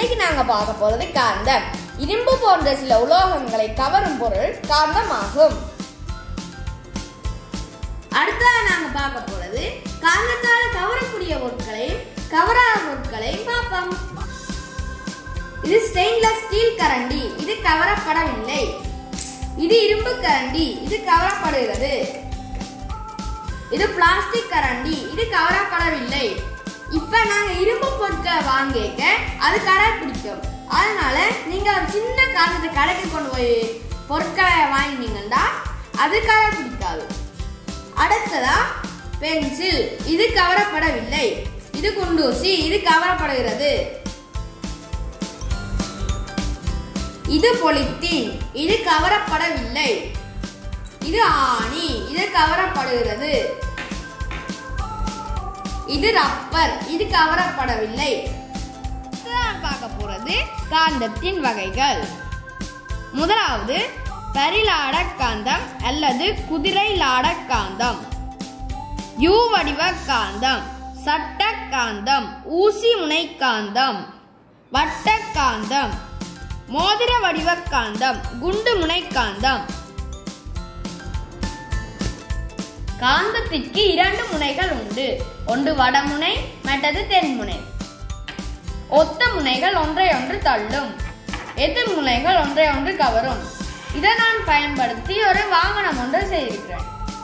இன்றைக்கு நாங்க பார்க்க போறது காந்தம் இரும்பு போன்ற சில உலோகங்களை கவரும் பொருள் காந்தமாகும் அடுத்ததாக நாங்க பார்க்க போறது காந்தத்தால கவரக்கூடிய பொருட்களையும் கவராத பொருட்களையும் பார்ப்போம் இது ஸ்டெயின்லெஸ் ஸ்டீல் கரண்டி இது கவரப்படவில்லை இது இரும்பு கரண்டி இது கவரப்படுகிறது இது பிளாஸ்டிக் கரண்டி இது கவரப்படவில்லை இப்ப நாங்க இரும்பு பொருட்களை வாங்கிக்க அது கலர் பிடிக்கும் அதனால நீங்க ஒரு சின்ன காலத்து கடைக்கு கொண்டு போய் பொருட்களை வாங்கினீங்கன்னா அது கலர் பிடிக்காது அடுத்ததா பென்சில் இது கவரப்படவில்லை இது குண்டூசி இது கவரப்படுகிறது இது பொலித்தீன் இது கவரப்படவில்லை இது ஆணி இது கவரப்படுகிறது இது ரப்பர் இது கவரப்படவில்லை நான் பார்க்க போறது காந்தத்தின் வகைகள் முதலாவது பரிலாட காந்தம் அல்லது குதிரை லாட காந்தம் யூ வடிவ காந்தம் சட்ட காந்தம் ஊசி முனை காந்தம் வட்ட காந்தம் மோதிர வடிவ காந்தம் குண்டு முனை காந்தம் காந்தத்திற்கு இரண்டு முனைகள் உண்டு ஒன்று வடமுனை மற்றது தென்முனை ஒத்த முனைகள் ஒன்றை ஒன்று தள்ளும் எதிர் முனைகள் ஒன்றை ஒன்று கவரும் இதை நான் பயன்படுத்தி ஒரு வாகனம் ஒன்று செய்திருக்கிறேன்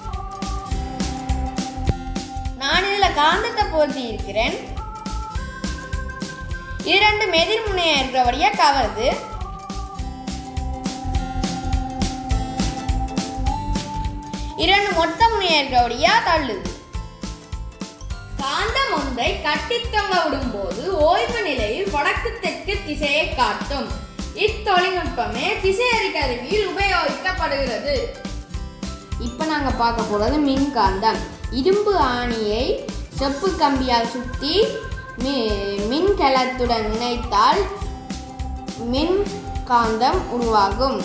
நான் இதுல காந்தத்தை பொருத்தி இருக்கிறேன் இரண்டு எதிர்முனையா இருக்கிறபடியா கவருது இரண்டு மொத்த முனையா இருக்கிறபடியா தள்ளுது காந்தம் ஒன்றை கட்டி தொங்க விடும்போது ஓய்வு நிலையில் வடக்கு தெற்கு திசையை காட்டும் இத்தொழில்நுட்பமே திசையறி கருவியில் உபயோகிக்கப்படுகிறது இப்ப நாங்க பார்க்க போறது மின்காந்தம் இரும்பு ஆணியை செப்பு கம்பியால் சுத்தி மி- மின்கலத்துடன் இணைத்தால் மின் காந்தம் உருவாகும்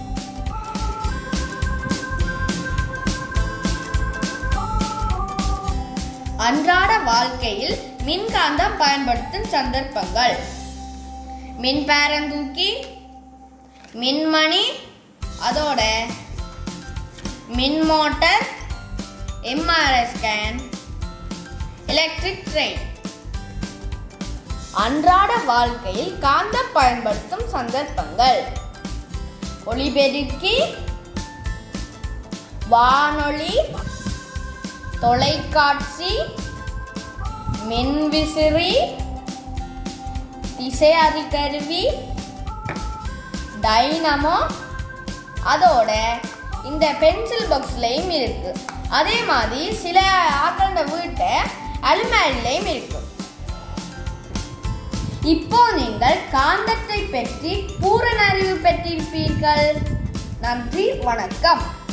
அன்றாட வாழ்க்கையில் மின்காந்தம் பயன்படுத்தும் சந்தர்ப்பங்கள் மின்பேரந்தூக்கி மின்மணி அதோட மின் motor MRI scan electric train அன்றாட வாழ்க்கையில் காந்தம் பயன்படுத்தும் சந்தர்ப்பங்கள் ஒளிபெருக்கி வானொலி தொலைக்காட்சி மின்விசிறி திசை அறிகருவி டைனமோ அதோட இந்த பென்சில் பாக்ஸ்லையும் இருக்கு அதே மாதிரி சில ஆக்களோட வீட்டை அலுமாரிலையும் இருக்கு இப்போ நீங்கள் காந்தத்தை பற்றி பூரண அறிவு பெற்றிருப்பீர்கள் நன்றி வணக்கம்